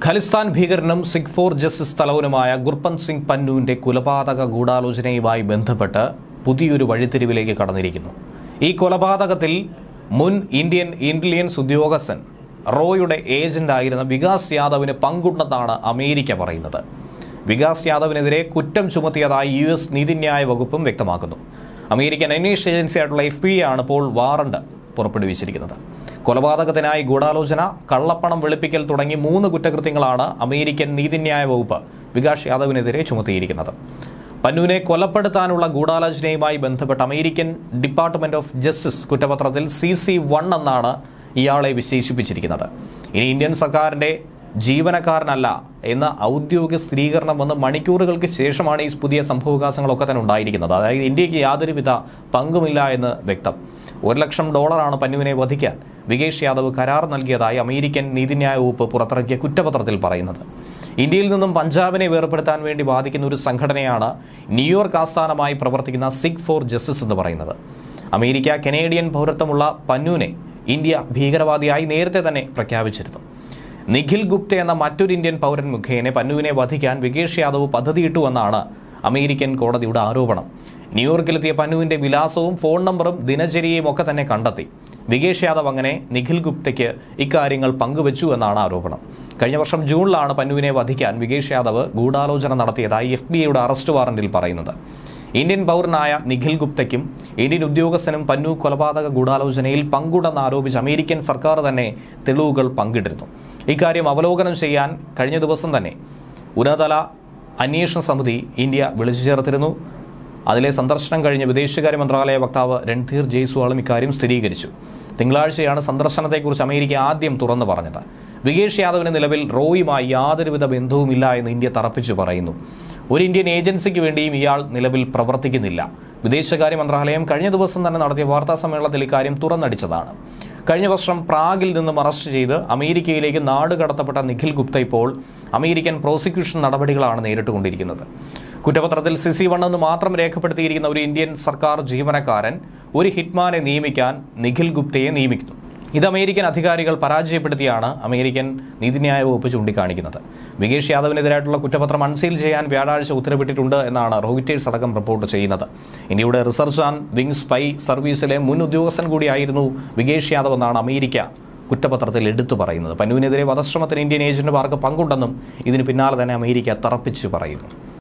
ഖലിസ്ഥാൻ ഭീകരനും Sikh for justice തലവനുമായ ഗുർപന്ത് സിംഗ് പന്നുവിന്റെ കൊലപാതക ഗൂഢാലോചനയുമായി ബന്ധപ്പെട്ട് പുതിയൊരു വഴിത്തിരിവിലേക്ക് കടന്നിരിക്കുന്നു ഈ കൊലപാതകത്തിൽ മുൻ ഇന്ത്യൻ ഇന്റലിജൻസ് ഉദ്യോഗസ്ഥൻ റോയുടെ ഏജന്റായിരുന്ന വികാസ് യാദവിന് പങ്കുണ്ടെന്നാണ് അമേരിക്ക പറയുന്നത് വികാസ് യാദവിനെതിരെ കുറ്റം ചുമത്തിയതായി യു എസ് നീതിന്യായ വകുപ്പും വ്യക്തമാക്കുന്നു അമേരിക്കൻ അന്വേഷണ ഏജൻസിയായിട്ടുള്ള എഫ് ബി ആണ് ഇപ്പോൾ വാറണ്ട് പുറപ്പെടുവിച്ചിരിക്കുന്നത് കൊലപാതകത്തിനായി ഗൂഢാലോചന കള്ളപ്പണം വെളുപ്പിക്കൽ തുടങ്ങി മൂന്ന് കുറ്റകൃത്യങ്ങളാണ് അമേരിക്കൻ നീതിന്യായ വകുപ്പ് വികാസ് യാദവിനെതിരെ ചുമത്തിയിരിക്കുന്നത് പന്നുവിനെ കൊലപ്പെടുത്താനുള്ള ഗൂഢാലോചനയുമായി ബന്ധപ്പെട്ട് അമേരിക്കൻ ഡിപ്പാർട്ട്മെന്റ് ഓഫ് ജസ്റ്റിസ് കുറ്റപത്രത്തിൽ സി സി വൺ എന്നാണ് ഇയാളെ വിശേഷിപ്പിച്ചിരിക്കുന്നത് ഇനി ഇന്ത്യൻ സർക്കാരിന്റെ ജീവനക്കാരനല്ല എന്ന ഔദ്യോഗിക സ്ഥിരീകരണം വന്ന് മണിക്കൂറുകൾക്ക് ശേഷമാണ് ഈ പുതിയ സംഭവവികാസങ്ങളൊക്കെ തന്നെ ഉണ്ടായിരിക്കുന്നത് അതായത് ഇന്ത്യക്ക് യാതൊരുവിധ പങ്കുമില്ല എന്ന് വ്യക്തം ഒരു ലക്ഷം ഡോളറാണ് പന്നുവിനെ വധിക്കാൻ വികേഷ് യാദവ് കരാർ നൽകിയതായി അമേരിക്കൻ നീതിന്യായ വകുപ്പ് പുറത്തിറക്കിയ കുറ്റപത്രത്തിൽ പറയുന്നത് ഇന്ത്യയിൽ നിന്നും പഞ്ചാബിനെ വേർപെടുത്താൻ വേണ്ടി വാദിക്കുന്ന ഒരു സംഘടനയാണ് ന്യൂയോർക്ക് ആസ്ഥാനമായി പ്രവർത്തിക്കുന്ന സിഖ് ഫോർ ജസ്റ്റിസ് എന്ന് പറയുന്നത് അമേരിക്ക കനേഡിയൻ പൗരത്വമുള്ള പന്നുവിനെ ഇന്ത്യ ഭീകരവാദിയായി നേരത്തെ തന്നെ പ്രഖ്യാപിച്ചിരുന്നു നിഖിൽ ഗുപ്ത എന്ന മറ്റൊരു ഇന്ത്യൻ പൗരൻ മുഖേന പന്നുവിനെ വധിക്കാൻ വികേഷ് യാദവ് പദ്ധതിയിട്ടുവെന്നാണ് അമേരിക്കൻ കോടതിയുടെ ആരോപണം ന്യൂയോർക്കിലെത്തിയ പന്നുവിന്റെ വിലാസവും ഫോൺ നമ്പറും ദിനചര്യയും ഒക്കെ തന്നെ കണ്ടെത്തി വികേഷ് യാദവ് അങ്ങനെ നിഖിൽ ഗുപ്തയ്ക്ക് ഇക്കാര്യങ്ങൾ പങ്കുവച്ചു എന്നാണ് ആരോപണം കഴിഞ്ഞ വർഷം ജൂണിലാണ് പന്നുവിനെ വധിക്കാൻ വികേഷ് യാദവ് ഗൂഢാലോചന നടത്തിയതായി എഫ് ബി ഐയുടെ അറസ്റ്റ് വാറന്റിൽ പറയുന്നത് ഇന്ത്യൻ പൗരനായ നിഖിൽ ഗുപ്തയ്ക്കും ഇന്ത്യൻ ഉദ്യോഗസ്ഥനും പന്നു കൊലപാതക ഗൂഢാലോചനയിൽ പങ്കുണ്ടെന്ന് ആരോപിച്ച് അമേരിക്കൻ സർക്കാർ തന്നെ തെളിവുകൾ പങ്കിട്ടിരുന്നു ഇക്കാര്യം അവലോകനം ചെയ്യാൻ കഴിഞ്ഞ ദിവസം തന്നെ ഉന്നതതല അന്വേഷണ സമിതി ഇന്ത്യ വിളിച്ചു ചേർത്തിരുന്നു അതിലെ സന്ദർശനം കഴിഞ്ഞ് വിദേശകാര്യ മന്ത്രാലയ വക്താവ് രൺധീർ ജയ്സ്വാളും ഇക്കാര്യം സ്ഥിരീകരിച്ചു തിങ്കളാഴ്ചയാണ് സന്ദർശനത്തെക്കുറിച്ച് അമേരിക്ക ആദ്യം തുറന്നു പറഞ്ഞത് വികേഷ് യാദവിന് നിലവിൽ റോയുമായി യാതൊരുവിധ ബന്ധവുമില്ല എന്ന് ഇന്ത്യ തറപ്പിച്ചു പറയുന്നു ഒരു ഇന്ത്യൻ ഏജൻസിക്ക് വേണ്ടിയും ഇയാൾ നിലവിൽ പ്രവർത്തിക്കുന്നില്ല വിദേശകാര്യ മന്ത്രാലയം കഴിഞ്ഞ ദിവസം തന്നെ നടത്തിയ വാർത്താ സമ്മേളനത്തിൽ ഇക്കാര്യം തുറന്നടിച്ചതാണ് കഴിഞ്ഞ വർഷം പ്രാഗിൽ നിന്നും അറസ്റ്റ് ചെയ്ത് അമേരിക്കയിലേക്ക് നാട് കടത്തപ്പെട്ട നിഖിൽ ഗുപ്ത ഇപ്പോൾ അമേരിക്കൻ പ്രോസിക്യൂഷൻ നടപടികളാണ് നേരിട്ടുകൊണ്ടിരിക്കുന്നത് കുറ്റപത്രത്തിൽ സിസി വൺ എന്ന് മാത്രം രേഖപ്പെടുത്തിയിരിക്കുന്ന ഒരു ഇന്ത്യൻ സർക്കാർ ജീവനക്കാരൻ ഒരു ഹിറ്റ്മാനെ നിയമിക്കാൻ നിഖിൽ ഗുപ്തയെ നിയമിക്കുന്നു ഇത് അമേരിക്കൻ അധികാരികൾ പരാജയപ്പെടുത്തിയാണ് അമേരിക്കൻ നീതിന്യായ വകുപ്പ് ചൂണ്ടിക്കാണിക്കുന്നത് വികേഷ് യാദവിനെതിരായിട്ടുള്ള കുറ്റപത്രം അൺസീൽ ചെയ്യാൻ വ്യാഴാഴ്ച ഉത്തരവിട്ടിട്ടുണ്ട് എന്നാണ് റോയിറ്റേഴ്സ് അടക്കം റിപ്പോർട്ട് ചെയ്യുന്നത് ഇന്ത്യയുടെ റിസർച്ച് ആൻഡ് വിങ് സ്പൈ സർവീസിലെ മുൻ ഉദ്യോഗസ്ഥൻ കൂടിയായിരുന്നു വികേഷ് യാദവ് എന്നാണ് അമേരിക്ക കുറ്റപത്രത്തിൽ എടുത്തു പറയുന്നത് പന്നുവിനെതിരെ വധശ്രമത്തിന് ഇന്ത്യൻ ഏജന്റുമാർക്ക് പങ്കുണ്ടെന്നും ഇതിന് പിന്നാലെ തന്നെ അമേരിക്ക തറപ്പിച്ചു പറയുന്നു